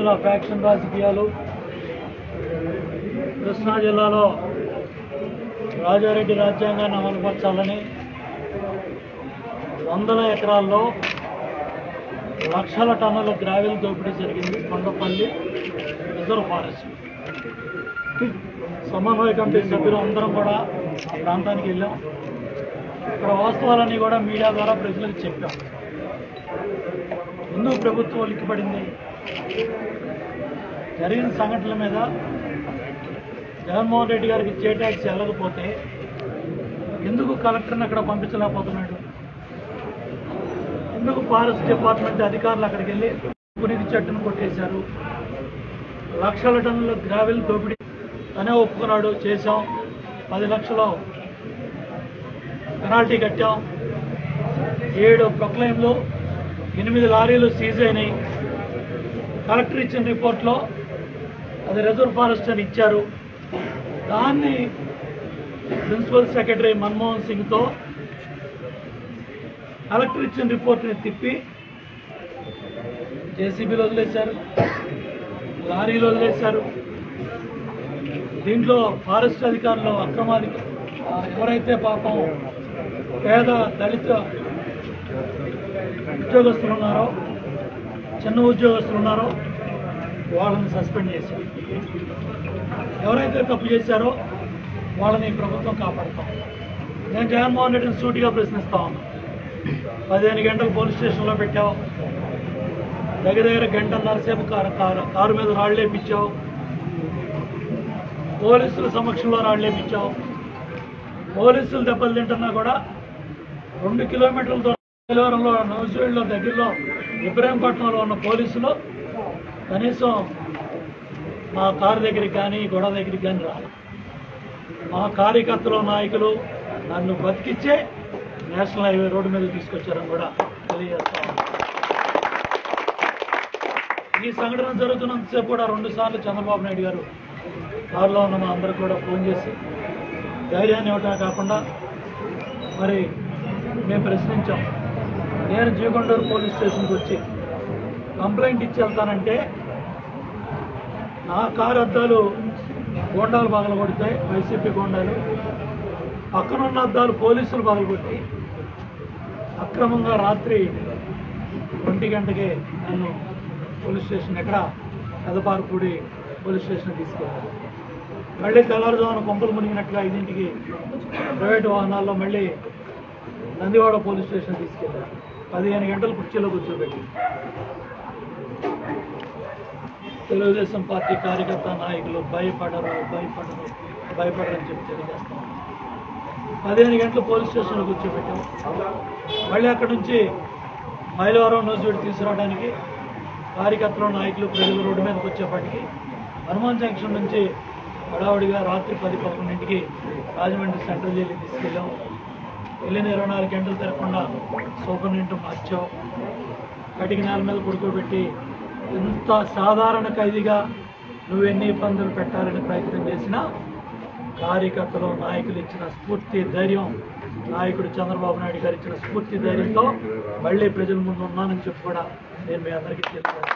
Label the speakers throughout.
Speaker 1: జిల్లా ఫ్యాక్షన్ రాజకీయాలు కృష్ణా జిల్లాలో రాజారెడ్డి రాజ్యాంగాన్ని అమలుపరచాలని వందల ఎకరాల్లో లక్షల టన్నుల గ్రావెల్ దోపిడీ జరిగింది కొండపల్లి రిజర్వ్ ఫారెస్ట్ సమన్వయ కమిటీ సభ్యులు అందరం కూడా ఆ ప్రాంతానికి వెళ్ళాం ఇక్కడ వాస్తవాలన్నీ కూడా మీడియా ద్వారా ప్రజలకు చెప్పాం ఎందుకు ప్రభుత్వం లిక్కిపడింది జరిగిన సంఘటనల మీద జగన్మోహన్ రెడ్డి గారికి జే ట్యాక్స్ వెళ్ళకపోతే ఎందుకు కలెక్టర్ని అక్కడ పంపించలేకపోతున్నాడు ఎందుకు ఫారెస్ట్ డిపార్ట్మెంట్ అధికారులు అక్కడికి వెళ్ళి పునీతి చెట్టును కొట్టేశారు లక్షల టన్నుల గ్రావెల్ దోపిడీ అనే ఒప్పుకున్నాడు చేశాం పది లక్షలు పెనాల్టీ కట్టాం ఏడు ప్రొక్లైన్లు ఎనిమిది లారీలు సీజ్ అయినాయి కలెక్టర్ ఇచ్చిన రిపోర్ట్లో అది రిజర్వ్ ఫారెస్ట్ అని ఇచ్చారు దాన్ని ప్రిన్సిపల్ సెక్రటరీ మన్మోహన్ సింగ్తో కలెక్టర్ ఇచ్చిన రిపోర్ట్ని తిప్పి జేసీబీలు వదిలేశారు లారీలు వదిలేశారు దీంట్లో ఫారెస్ట్ అధికారులు అక్రమాది ఆ, ఎవరైతే పాపం పేద దళిత ఉద్యోగస్తులు ఉన్నారో చిన్న ఉద్యోగస్తులు ఉన్నారో వాళ్ళని సస్పెండ్ చేశారు ఎవరైతే తప్పు చేశారో వాళ్ళని ప్రభుత్వం కాపాడుతాం నేను జగన్మోహన్ రెడ్డిని సూటిగా ప్రశ్నిస్తా ఉన్నా పదిహేను గంటలు పోలీస్ స్టేషన్లో పెట్టావు దగ్గర దగ్గర గంటన్నర సేపు కారు కారు కారు మీద రాళ్ళు వేపించావు పోలీసుల సమక్షంలో రాళ్ళు వేపించావు పోలీసులు దెబ్బలు తింటున్నా కూడా రెండు కిలోమీటర్ల దూరం పోలవరంలో నౌజువేడ్లో దగ్గరలో ఇబ్రాహీంపట్నంలో ఉన్న పోలీసులు కనీసం మా కారు దగ్గరికి కానీ గొడవ దగ్గరికి కానీ రాలి మా కార్యకర్తలు నాయకులు నన్ను బతికిచ్చే నేషనల్ హైవే రోడ్డు మీద తీసుకొచ్చారని కూడా తెలియజేస్తా ఉన్నాను. ఈ సంఘటన జరుగుతున్నంతసేపు కూడా రెండు సార్లు చంద్రబాబు నాయుడు గారు కారులో ఉన్న మా అందరికి కూడా ఫోన్ చేసి ధైర్యాన్ని ఇవ్వటమే కాకుండా మరి మేము ప్రశ్నించాం నేను జీకొండూరు పోలీస్ స్టేషన్కి వచ్చి కంప్లైంట్ ఇచ్చి వెళ్తానంటే నా కారు అద్దాలు గోండాలు పగలగొడతాయి వైసీపీ గోండాలు పక్కన ఉన్న అద్దాలు పోలీసులు పగలగొట్టి అక్రమంగా రాత్రి ఒంటి గంటకే నన్ను పోలీస్ స్టేషన్ ఎక్కడ పెదపారపూడి పోలీస్ స్టేషన్ తీసుకెళ్ళారు మళ్ళీ తెల్లారుజామున కొంపలు మునిగినట్లుగా ఐదింటికి ప్రైవేటు వాహనాల్లో మళ్ళీ నందివాడ పోలీస్ స్టేషన్ తీసుకెళ్ళారు పదిహేను గంటలు కుర్చీలో కూర్చోబెట్టి తెలుగుదేశం పార్టీ కార్యకర్త నాయకులు భయపడరు భయపడరు భయపడరని చెప్పి తెలియజేస్తాం పదిహేను గంటలు పోలీస్ స్టేషన్లో కూర్చోబెట్టాం మళ్ళీ అక్కడ నుంచి మైలవరం న్యూస్ తీసుకురావడానికి కార్యకర్తలు నాయకులు ప్రజలు రోడ్డు మీదకి వచ్చేప్పటికి హనుమాన్ జంక్షన్ నుంచి హడావుడిగా రాత్రి పది పదకొండింటికి రాజమండ్రి సెంట్రల్ జైలుకి తీసుకెళ్ళాం వెళ్ళిన ఇరవై నాలుగు గంటలు తిరగకుండా సూపరింటెండెంట్ మార్చాం కటికి నేల మీద పడుకోబెట్టి ఎంత సాధారణ ఖైదీగా నువ్వు ఎన్ని ఇబ్బందులు పెట్టాలని ప్రయత్నం చేసినా కార్యకర్తలు నాయకులు ఇచ్చిన స్ఫూర్తి ధైర్యం నాయకుడు చంద్రబాబు నాయుడు గారు ఇచ్చిన స్ఫూర్తి ధైర్యంతో మళ్ళీ ప్రజల ముందు ఉన్నానని చెప్పి కూడా నేను మీ అందరికీ తెలియజేస్తాను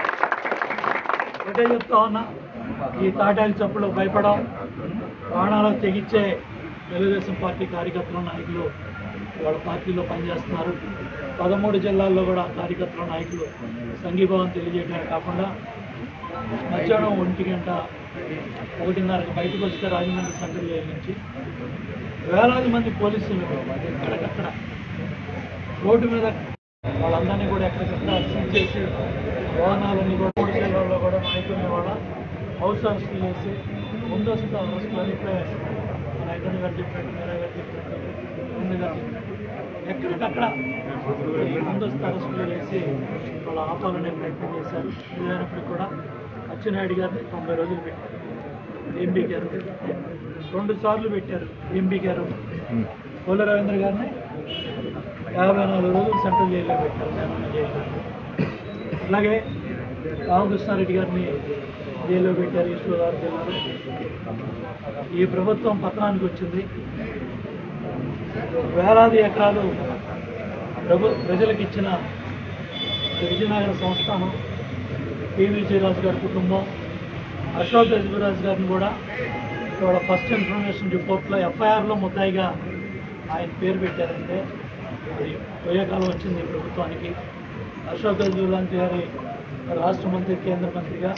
Speaker 1: ఒకటే చెప్తా ఉన్నా ఈ తాటాకి చప్పులు భయపడం ప్రాణాలకు తెగించే తెలుగుదేశం పార్టీ కార్యకర్తలు నాయకులు వాళ్ళ పార్టీలో పనిచేస్తున్నారు పదమూడు జిల్లాల్లో కూడా కార్యకర్తల నాయకులు సంఘీభావం తెలియజేయడమే కాకుండా మధ్యాహ్నం ఒంటి గంట ఒకటిన్నరకు బయటకు వస్తే రాజమండ్రి సెంట్రల్ జైలు నుంచి వేలాది మంది పోలీసులు ఎక్కడికక్కడ రోడ్డు మీద వాళ్ళందరినీ కూడా ఎక్కడికక్కడ సీజ్ చేసి వాహనాలన్నీ కూడా మూడు జిల్లాల్లో కూడా నాయకుల్ని వాళ్ళ హౌస్ అరెస్టులు చేసి ముందస్తు అరెస్టులు అయిపోయాయి నాయకుడి గారు చెప్పినట్టు మీరా గారు చెప్పినట్టు ముందుగా ఎక్కడికక్కడ ఈ ముందస్తు అరెస్టులు చేసి వాళ్ళ ఆపాలనే ప్రయత్నం చేశారు ఇదైనప్పటికీ కూడా అచ్చెన్నాయుడు గారిని తొంభై రోజులు పెట్టారు ఎంపీ గారు రెండు సార్లు పెట్టారు ఎంపీ గారు కోల రవీంద్ర గారిని యాభై నాలుగు రోజులు సెంట్రల్ జైల్లో పెట్టారు నేనున్న జైల్లో అలాగే రామకృష్ణారెడ్డి గారిని జైల్లో పెట్టారు ఈస్ట్ గోదావరి జిల్లాలో ఈ ప్రభుత్వం పతనానికి వచ్చింది వేలాది ఎకరాలు ప్రభు ప్రజలకు ఇచ్చిన విజయనగర సంస్థానం పి విజయరాజు గారి కుటుంబం అశోక్ గజబరాజు గారిని కూడా ఇవాళ ఫస్ట్ ఇన్ఫర్మేషన్ రిపోర్ట్లో ఎఫ్ఐఆర్లో ముద్దాయిగా ఆయన పేరు పెట్టారంటే అది పోయే కాలం వచ్చింది ఈ ప్రభుత్వానికి అశోక్ గజబరాజు గారి రాష్ట్ర మంత్రి కేంద్ర మంత్రిగా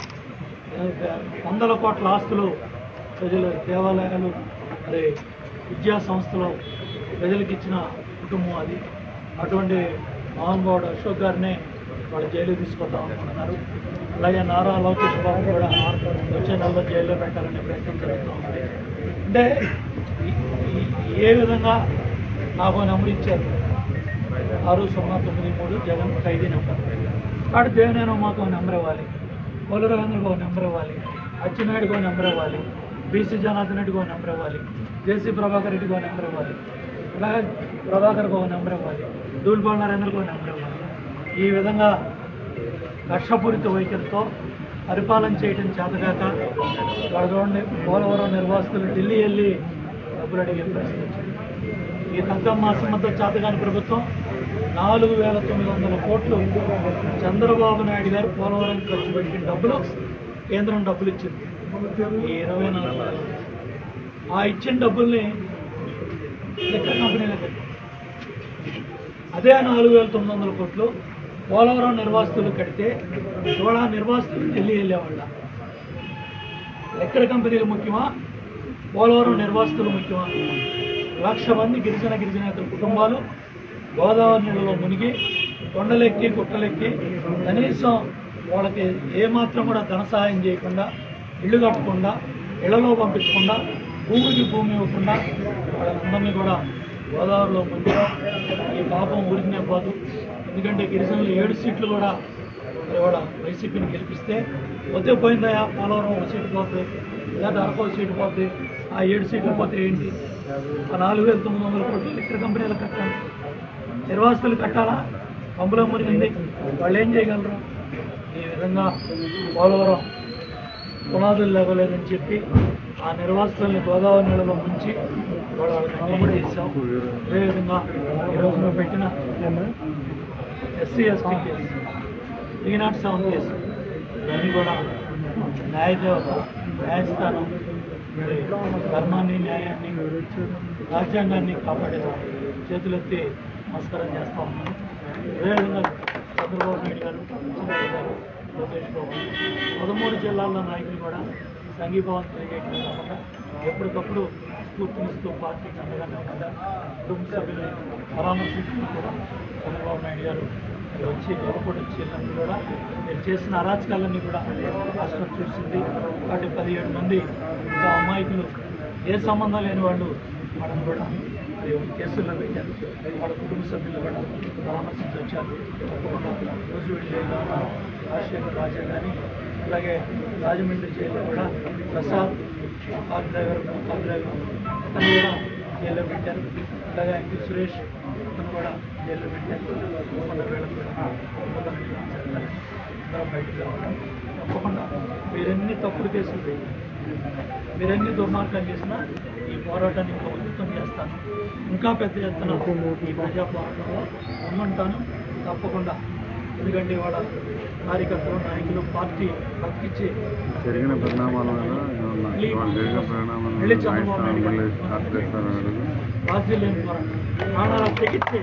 Speaker 1: వందల కోట్ల ఆస్తులు ప్రజలు దేవాలయాలు మరి విద్యా సంస్థలు ప్రజలకు ఇచ్చిన కుటుంబం అది అటువంటి మహానుభావుడు అశోక్ గారినే వాళ్ళు జైలు తీసుకొద్దాం అనుకుంటున్నారు అలాగే నారా లోకేష్ బాబు కూడా వచ్చే నెలలో జైల్లో పెట్టాలనే ప్రయత్నం జరుగుతూ ఉంది అంటే ఈ- ఈ- ఏ విధంగా నాకు నెంబర్ ఇచ్చారు ఆరు సున్నా తొమ్మిది మూడు జగన్ ఖైదీ నెంబర్ కాడు దేవనేనో మాకు ఒక నెంబర్ ఇవ్వాలి పోలరవేంద్రకు ఒక నెంబర్ ఇవ్వాలి అచ్చెన్నాయుడికి ఒక నెంబర్ ఇవ్వాలి బీసీ జనార్దన్ రెడ్డికి ఒక నెంబర్ ఇవ్వాలి జేసీ ప్రభాకర్ రెడ్డికి ఒక నెంబర్ ఇవ్వాలి అలాగే ప్రభాకర్కి ఒక నెంబర్ ఇవ్వాలి దూల్పాల్ నరేంద్రకు ఒక నెంబర్ ఇవ్వాలి ఈ విధంగా కక్షపూరిత వైఖరితో పరిపాలన చేయడం చేతగాక వాళ్ళ చూడండి పోలవరం నిర్వాసితులు ఢిల్లీ వెళ్ళి డబ్బులు అడిగే పరిస్థితి వచ్చింది ఈ తగ్గం మాసం మధ్య చేతగాని ప్రభుత్వం నాలుగు వేల తొమ్మిది వందల కోట్లు చంద్రబాబు నాయుడు గారు పోలవరం ఖర్చు పెట్టిన డబ్బులు కేంద్రం డబ్బులు ఇచ్చింది ఈ ఇరవై నాలుగు వేల. ఆ ఇచ్చిన డబ్బుల్ని లెక్క కంపెనీలకు పెట్టారు. అదే నాలుగు వేల తొమ్మిది వందల కోట్లు పోలవరం నిర్వాసితులు కడితే ఇవాళ నిర్వాసితులు ఢిల్లీ వెళ్ళేవాళ్ళ ఎక్కడ కంపెనీలు ముఖ్యమా పోలవరం నిర్వాసితులు ముఖ్యమా లక్ష మంది గిరిజన గిరిజనేతల కుటుంబాలు గోదావరి నీళ్ళలో మునిగి కొండలెక్కి గుట్టలెక్కి కనీసం వాళ్ళకి ఏమాత్రం కూడా ధన సహాయం చేయకుండా ఇల్లు కట్టకుండా ఇళ్లలో పంపించకుండా భూమికి భూమి ఇవ్వకుండా వాళ్ళందరినీ కూడా గోదావరిలో ముంచడం ఈ పాపం ఊరికనే పోదు ఎందుకంటే గిరిజనులు ఏడు సీట్లు కూడా మరి కూడా వైసీపీని గెలిపిస్తే పోతే పోయిందయా పోలవరం ఒక సీటు పోతుంది లేదా అరకు సీటు పోతుంది ఆ ఏడు సీట్లు పోతే ఏంటి ఆ నాలుగు వేల తొమ్మిది వందల కోట్లు ఇక్కడ కంపెనీలు కట్టాలి నిర్వాసితులు కట్టాలా పంపులో మునిగింది వాళ్ళు ఏం చేయగలరు ఈ విధంగా పోలవరం పునాదులు లేవలేదని చెప్పి ఆ నిర్వాసితుల్ని గోదావరి నీళ్ళలో ముంచి వాళ్ళ వాళ్ళకి అన్యాయం చేశాం అదేవిధంగా ఈరోజు మేము పెట్టిన SC ST case three nought seven case ఇవన్నీ కూడా న్యాయదేవత న్యాయస్థానం మరి ధర్మాన్ని న్యాయాన్ని రాజ్యాంగాన్ని కాపాడేలా చేతులెత్తి నమస్కారం చేస్తా ఉన్నాను అదేవిధంగా చంద్రబాబు నాయుడు గారు చంద్రబాబు గారు లోకేష్ బాబు పదమూడు జిల్లాల్లో నాయకులు కూడా సంఘీభావం తెలియజేయడం కాకుండా ఎప్పటికప్పుడు స్ఫూర్తినిస్తూ పార్టీకి అండగా నిలబడ్డ కుటుంబ సభ్యులు పరామర్శించడం కూడా చంద్రబాబు నాయుడు గారు మీరు వచ్చి గొప్పటి వచ్చినప్పుడు కూడా మీరు చేసిన అరాచకాలన్నీ కూడా రాష్ట్రం చూసింది వాటి పదిహేడు మంది ఇంకా అమాయకులు ఏ సంబంధం లేని వాళ్ళు వాళ్ళని కూడా మరి కేసుల్లో పెట్టారు వాళ్ళ కుటుంబ సభ్యులు కూడా పరామర్శించి వచ్చారు తప్పకుండా రోజు వెళ్ళే రాజశేఖర్ రాజా కానీ అలాగే రాజమండ్రి జైల్లో కూడా Prasad car driver car driver అతను కూడా జైల్లో పెట్టారు అలాగే అంకిల్ సురేష్ అతను కూడా జైల్లో పెట్టారు తప్పకుండా వీళ్ళని కూడా తప్పకుండా చేస్తారు. అందరం బయటకు రావాలి తప్పకుండా మీరెన్ని తప్పుడు కేసులు వేయండి మీరెన్ని దుర్మార్గాలు చేసినా ఈ పోరాటాన్ని ఇంకా ఉధృతం చేస్తాను ఇంకా పెద్ద ఎత్తున ఈ ప్రజా పోరాటంలో రమ్మంటాను తప్పకుండా ఎందుకంటే ఇవాళ కార్యకర్తలు నాయకులు పార్టీ బతికిచ్చి
Speaker 2: జరిగిన పరిణామాల వల్ల ఏమన్నా ఇవాళ జరిగిన పరిణామాల వల్ల న్యాయస్థానం మళ్ళీ స్టార్ట్ చేస్తారని అడుగు
Speaker 1: రాజ్యం లేని పోరాటం ప్రాణాలు తెగించి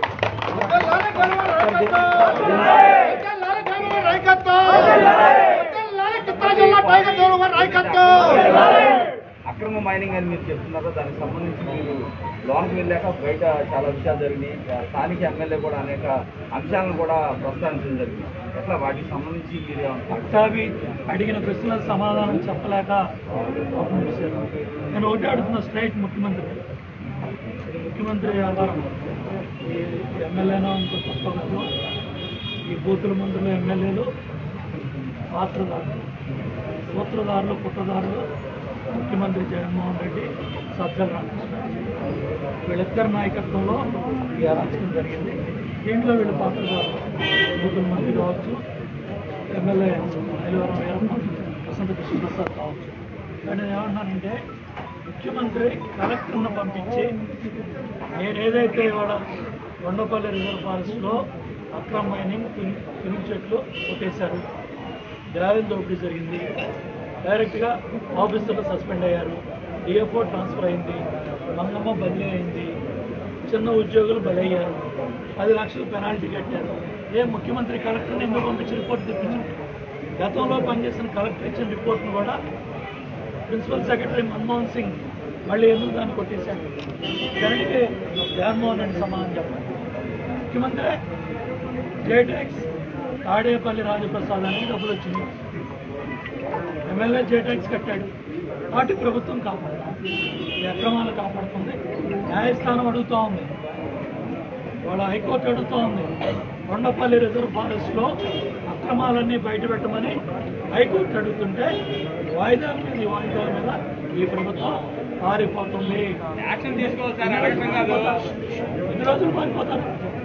Speaker 3: అక్రమ మైనింగ్ అని మీరు చెప్తున్నారో దానికి సంబంధించి మీరు లోనికి వెళ్ళాక బయట చాలా విషయాలు జరిగినాయి స్థానిక ఎమ్మెల్యే కూడా అనేక అంశాలను కూడా ప్రస్తావించడం జరిగింది ఎట్లా వాటికి సంబంధించి మీరు ఏమన్నా
Speaker 1: పట్టాభి అడిగిన ప్రశ్నలకు సమాధానం చెప్పలేక పాపం చేశారు. నేను ఒకటి అడుగుతున్న స్ట్రైట్ ముఖ్యమంత్రి ఇది ముఖ్యమంత్రి వ్యవహారం ఈ ఎమ్మెల్యేనో ఇంకో తప్పదు ఈ బూతుల మందులు ఎమ్మెల్యేలు పాత్రదారులు సూత్రధారులు కుట్రదారులు ముఖ్యమంత్రి జగన్మోహన్ రెడ్డి సజ్జల రామకృష్ణారెడ్డి వీళ్ళిద్దరి నాయకత్వంలో ఈ అరాచకం జరిగింది దీంట్లో వీళ్ళ పాత్రదారులు బూతుల మంత్రి కావచ్చు ఎమ్మెల్యే మైలవరం వీరప్ప వసంత కృష్ణప్రసాద్ కావచ్చు కానీ నేను ఏమంటున్నానంటే ముఖ్యమంత్రి కలెక్టర్ను పంపించి నేను ఏదైతే ఇవాళ కొండపల్లి రిజర్వ్ ఫారెస్ట్లో అక్రమ మైనింగ్ తుని తుని చెట్లు కొట్టేశారు గ్రావెల్ దోపిడీ జరిగింది డైరెక్ట్గా ఆఫీసర్లు సస్పెండ్ అయ్యారు డిఎఫ్ఓ ట్రాన్స్ఫర్ అయింది మంగమ్మ బదిలీ అయింది చిన్న ఉద్యోగులు బలయ్యారు పది లక్షలు పెనాల్టీ కట్టారు ఏ ముఖ్యమంత్రి కలెక్టర్ని ఎందుకు పంపించి రిపోర్ట్ తెప్పించారు గతంలో పనిచేసిన కలెక్టర్ ఇచ్చిన రిపోర్ట్ను కూడా ప్రిన్సిపల్ సెక్రటరీ మన్మోహన్ సింగ్ మళ్ళీ ఎందుకు దాన్ని కొట్టేశాడు దానికి జగన్మోహన్ రెడ్డి సమాధానం చెప్పాలి ముఖ్యమంత్రి జేటెక్స్ తాడేపల్లి రాజప్రసాద్ అని డబ్బులు వచ్చింది ఎమ్మెల్యే జేటెక్స్ కట్టాడు వాటి ప్రభుత్వం కాపాడుతుంది ఈ అక్రమాలు కాపాడుతుంది న్యాయస్థానం అడుగుతూ ఉంది వాళ్ళ హైకోర్టు అడుగుతూ ఉంది కొండపల్లి రిజర్వ్ ఫారెస్ట్లో అక్రమాలన్నీ బయట పెట్టమని హైకోర్టు అడుగుతుంటే వాయిదాల మీద ఈ వాయిదాల మీద ఈ ప్రభుత్వం పారిపోతుంది
Speaker 3: యాక్షన్ తీసుకోవాలి సార్ అడగటం కాదు
Speaker 1: ఎన్ని రోజులు పారిపోతారు